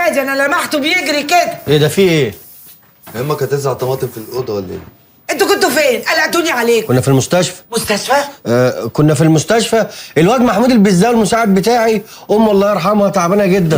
عادي انا لمحته بيجري كده ايه ده في ايه امك هتزرع طماطم في الاوضه ولا ايه؟ انتوا كنتوا فين قلقتوني عليكم كنا في المستشفى مستشفى آه كنا في المستشفى الواد محمود البزاوي المساعد بتاعي ام الله يرحمها تعبانه جدا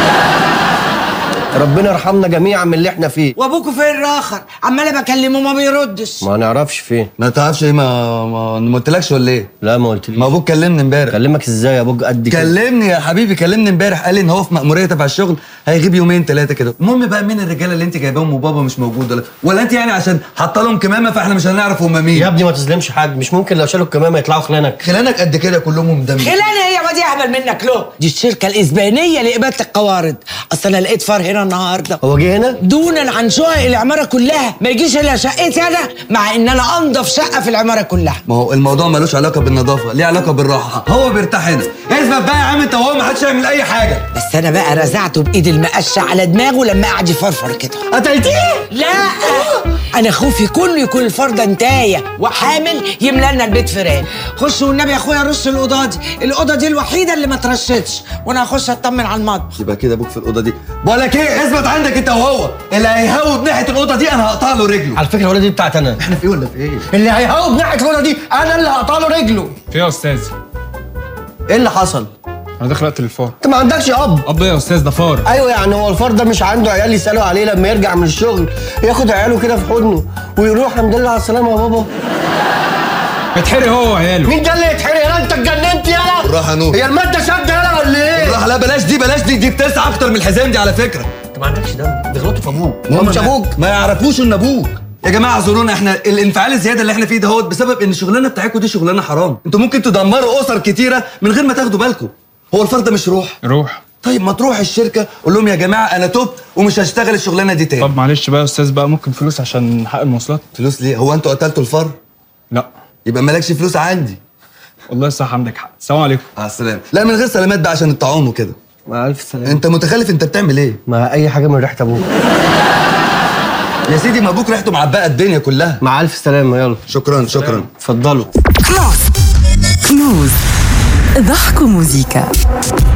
ربنا يرحمنا جميعا من اللي احنا فيه وابوكوا فين راخر عماله بكلمه ما بيردش ما نعرفش فين ما تعرفش ايه ما ما ما قلتلكش ولا ايه؟ لا ما قلتليش ما ابوك كلمني امبارح كلمك ازاي يا ابوك قد كده كلمني يا حبيبي كلمني امبارح قال لي ان هو في مأمورية تبع الشغل هيغيب يومين ثلاثة كده المهم بقى مين الرجالة اللي انت جايباهم وبابا مش موجود ولا ولا انت يعني عشان حاطه لهم كمامة فاحنا مش هنعرف هم مين يا ابني ما تظلمش حد مش ممكن لو شالوا الكمامه يطلعوا خلانك خلانك قد كده كلهم دم خلاني هي ودي اهبل منك له دي الشركه الاسبانيه لاباده القوارض اصل انا لقيت فار هنا النهارده هو جه هنا دونا عن شقق العماره كلها ما يجيش الا شقتي انا مع ان انا انضف شقه في العماره كلها ما هو الموضوع ملوش علاقة بالنظافة ليه علاقة بالراحة هو بيرتاح هنا اثبت بقى يا عم انت وهو ما حدش يعمل اي حاجة بس انا بقى رزعته بايد المقشه على دماغه لما قعد يفرفر كده قتلتيه لا انا خوفي كله يكون الفار ده انتايه وحامل يملى لنا البيت فيران خش والنبي يا اخويا رش الاوضه دي الاوضه دي الوحيده اللي ما ترشتش وانا هخش اطمن على المطبخ يبقى كده ابوك في الاوضه دي بقول لك ايه اثبت عندك انت وهو اللي هيهوب ناحيه الاوضه دي انا هقطع له رجله على فكره الولاده دي بتاعت انا احنا في ايه ولا في ايه اللي هيهوب ناحيه الاوضه دي انا اللي هقطع له رجله في يا استاذ ايه اللي حصل انا داخل اقتل الفار انت ما عندكش اب اب إيه يا استاذ ده فار ايوه يعني هو الفار ده مش عنده عيال يسالوا عليه لما يرجع من الشغل ياخد عياله كده في حضنه ويقولوا له الحمد لله على السلامه يا بابا اتحرق هو وعياله مين ده اللي يتحرق يالا انت اتجننت يالا بالراحه يا نور هي الماده شد يالا ولا ايه بالراحه لا بلاش دي بلاش دي دي بتسعى اكتر من الحزام دي على فكره انت ما عندكش دم ده غلطوا في ابوك هو هو مش ابوك ما يعرفوش ان ابوك يا جماعه اعذرونا احنا الانفعال الزياده اللي احنا فيه ده هو بسبب ان الشغلانه بتاعتكم دي شغلانه حرام انتوا ممكن تدمروا اسر كتيره من غير ما تاخدوا بالكم هو الفرد ده مش روح روح طيب ما تروح الشركه قول لهم يا جماعه انا تبت ومش هشتغل الشغلانه دي تاني طب معلش بقى يا استاذ بقى ممكن فلوس عشان حق المواصلات فلوس ليه هو انتوا قتلتوا الفر لا يبقى مالكش فلوس عندي والله صح عندك حق السلام عليكم على السلامه لا من غير سلامات بقى عشان الطاعون وكده مع الف سلامه انت متخلف انت بتعمل ايه مع اي حاجه من ريحه ابوك يا سيدي ما ابوك ريحته معبقه الدنيا كلها مع الف سلامه يلا شكرا شكرا اتفضلوا كنوز كنوز ضحك مزيكا